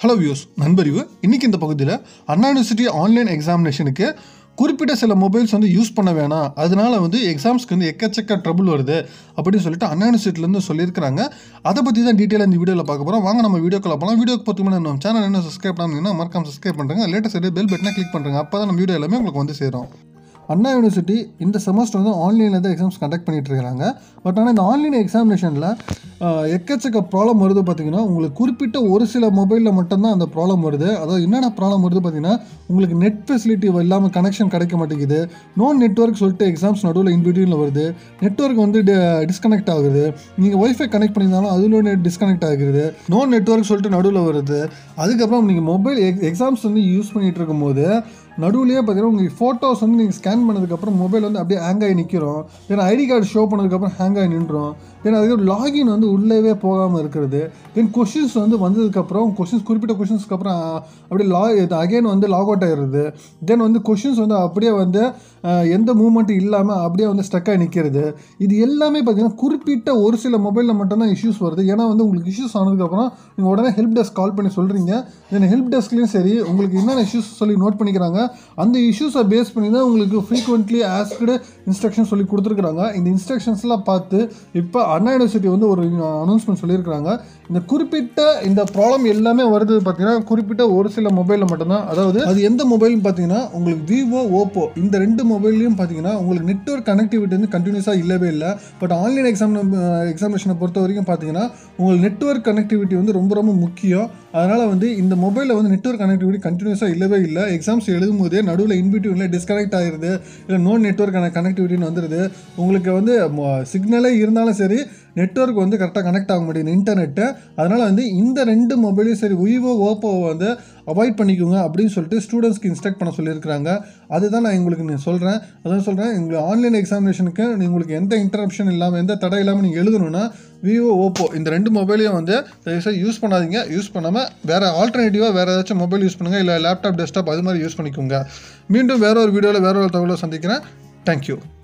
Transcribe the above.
hello views நண்பறிவு இன்னைக்கு இந்த பகுதியில் அண்ணா யூனிவர்சிட்டி ஆன்லைன் எக்ஸாமினேஷனுக்கு குறிப்பிட்ட சில மொபைல்ஸ் வந்து யூஸ் பண்ண வேணாம் அதனால வந்து எக்ஸாம்ஸ்க்கு வந்து எக்கச்சக்க ட்ரபிள் வருது அப்படின்னு சொல்லிட்டு அண்ணா யூனிவர்சிட்டிலேருந்து சொல்லியிருக்காங்க அதை பற்றி தான் டீட்டெயிலாக இந்த வீடியோவில் பார்க்க போகிறோம் வாங்க நம்ம வீடியோக்குள்ள போகலாம் வீடியோக்கு பார்த்து முன்னாடி நம்ம சேனல் என்ன சப்ஸ்கிரைப் பண்ணாங்கன்னா மறக்காம சப்ஸ்கிரைப் பண்ணுறேங்க லேட்டஸ்ட் பெல் பட்டனை கிளிக் பண்ணுறேங்க அப்போ தான் நம்ம வீடியோ எல்லாமே உங்களுக்கு வந்து சேரும் அண்ணா யூனிவர்சிட்டி இந்த செமஸ்டர் வந்து ஆன்லைனில் தான் எக்ஸாம்ஸ் கண்டக்ட் பண்ணிட்டு இருக்காங்க பட் ஆனால் இந்த ஆன்லைன் எக்ஸாமினேஷனில் எக்கச்சக்க ப்ராப்ளம் வருது பார்த்தீங்கன்னா உங்களுக்கு குறிப்பிட்ட ஒரு சில மொபைலில் மட்டும்தான் அந்த ப்ராப்ளம் வருது அதாவது என்னென்ன ப்ராப்ளம் வருது பார்த்தீங்கன்னா உங்களுக்கு நெட் ஃபெசிலிட்டி இல்லாமல் கனெக்ஷன் கிடைக்க மாட்டேங்குது நோ நெட்ஒர்க் சொல்லிட்டு எக்ஸாம்ஸ் நடுவில் இன்பிட்வீனில் வருது நெட்ஒர்க் வந்து டிஸ்கனெக்ட் ஆகுது நீங்கள் ஒய்ஃபை கனெக்ட் பண்ணியிருந்தாலும் அதில் நெட் டிஸ்கனெக்ட் ஆகுது நோ நெட்ஒர்க் சொல்லிட்டு நடுவில் வருது அதுக்கப்புறம் நீங்கள் மொபைல் எக்ஸாம்ஸ் வந்து யூஸ் பண்ணிகிட்டு இருக்கும்போது நடுவுலேயே பார்த்தீங்கன்னா உங்களுக்கு ஃபோட்டோஸ் வந்து நீங்கள் ஸ்கேன் பண்ணதுக்கப்புறம் மொபைல் வந்து அப்படியே ஹேங் ஆகி நிற்கிறோம் தென் ஐடி கார்டு ஷோ பண்ணதுக்கப்புறம் ஹேங் ஆகி நின்றோம் தென் அதுக்கப்புறம் லாகின் வந்து உள்ளவே போகாமல் இருக்கிறது தென் கொஷின்ஸ் வந்து வந்ததுக்கப்புறம் கொஷின்ஸ் குறிப்பிட்ட கொஷின்ஸ்க்கு அப்புறம் அப்படியே லா அகைன் வந்து லாக் அவுட் ஆகிடுது தென் வந்து கொஷின்ஸ் வந்து அப்படியே வந்து அஹ், எந்த மூவ்மெண்ட்டும் இல்லாமல் அப்படியே வந்து ஸ்டக் ஆகி நிற்கிறது இது எல்லாமே பார்த்தீங்கன்னா குறிப்பிட்ட ஒரு சில மொபைலில் மட்டும்தான் இஷ்யூஸ் வருது ஏன்னா வந்து உங்களுக்கு இஷ்யூஸ் ஆனதுக்கப்புறம் நீங்கள் உடனே ஹெல்ப் டெஸ்க் கால் பண்ணி சொல்கிறீங்க தென் ஹெல்ப் டெஸ்க்லேயும் சரி உங்களுக்கு என்னென்ன இஷ்யூஸ் சொல்லி நோட் பண்ணிக்கிறாங்க அந்த இஷ்யூஸை பேஸ் பண்ணி தான் உங்களுக்கு ஃப்ரீக்வெண்ட்லி ஆஸ்க்டு இன்ஸ்ட்ரக்ஷன் சொல்லி கொடுத்துருக்குறாங்க இந்த இன்ஸ்ட்ரக்ஷன்ஸ்லாம் பார்த்து இப்போ அண்ணா யூனிவர்சிட்டி வந்து ஒரு அனௌன்ஸ்மெண்ட் சொல்லியிருக்கிறாங்க இந்த குறிப்பிட்ட இந்த ப்ராப்ளம் எல்லாமே வருது பார்த்தீங்கன்னா குறிப்பிட்ட ஒரு சில மொபைலில் மட்டும்தான் அதாவது அது எந்த மொபைல்னு பார்த்தீங்கன்னா உங்களுக்கு விவோ ஓப்போ இந்த ரெண்டு மொபைல்லையும் பார்த்தீங்கன்னா உங்களுக்கு நெட்ஒர்க் கனெக்டிவிட்டி வந்து கண்டினியூஸாக இல்லவே இல்லை பட் ஆன்லைன் எக்ஸாம் எக்ஸாமினேஷனை பொறுத்த வரைக்கும் பார்த்தீங்கன்னா உங்களுக்கு நெட்ஒர்க் கனெக்டிவிட்டி வந்து ரொம்ப ரொம்ப முக்கியம் அதனால் வந்து இந்த மொபைலில் வந்து நெட்ஒர்க் கனெக்டிவிட்டி கண்டினியூஸாக இல்லவே இல்லை எக்ஸாம்ஸ் எழுதும் போதே நடுவில் இன்பிட்வீனில் டிஸ்கனெக்ட் ஆகிருது இல்லை நோ நெட்ஒர்க் கனெக்டிவிட்டின்னு வந்துடுது உங்களுக்கு வந்து சிக்னலே இருந்தாலும் சரி நெட்ஒர்க் வந்து கரெக்டாக கனெக்ட் ஆக மாட்டேங்குது இன்டர்நெட்டு அதனால் வந்து இந்த ரெண்டு மொபைலையும் சரி விவோ ஓப்போவை வந்து அவாய்ட் பண்ணிக்கோங்க அப்படின்னு சொல்லிட்டு ஸ்டூடெண்ட்ஸ்க்கு இன்ஸ்ட்ரக்ட் பண்ண சொல்லியிருக்கிறாங்க அதுதான் நான் உங்களுக்கு நான் சொல்கிறேன் அதான் சொல்கிறேன் உங்களுக்கு ஆன்லைன் எக்ஸாமினேஷனுக்கு உங்களுக்கு எந்த இன்டரப்ஷன் இல்லாமல் எந்த தடை இல்லாமல் நீங்கள் எழுதணும்னா விவோ ஓப்போ இந்த ரெண்டு மொபைலையும் வந்து தயவுசெய்து யூஸ் பண்ணாதீங்க யூஸ் பண்ணாமல் வேறு ஆல்டர்னேட்டிவாக வேறு ஏதாச்சும் மொபைல் யூஸ் பண்ணுங்கள் இல்லை லேப்டாப் டெஸ்க்டாப் அது மாதிரி யூஸ் பண்ணிக்கோங்க மீண்டும் வேற ஒரு வீடியோவில் வேற ஒரு தகவலை சந்திக்கிறேன் தேங்க்யூ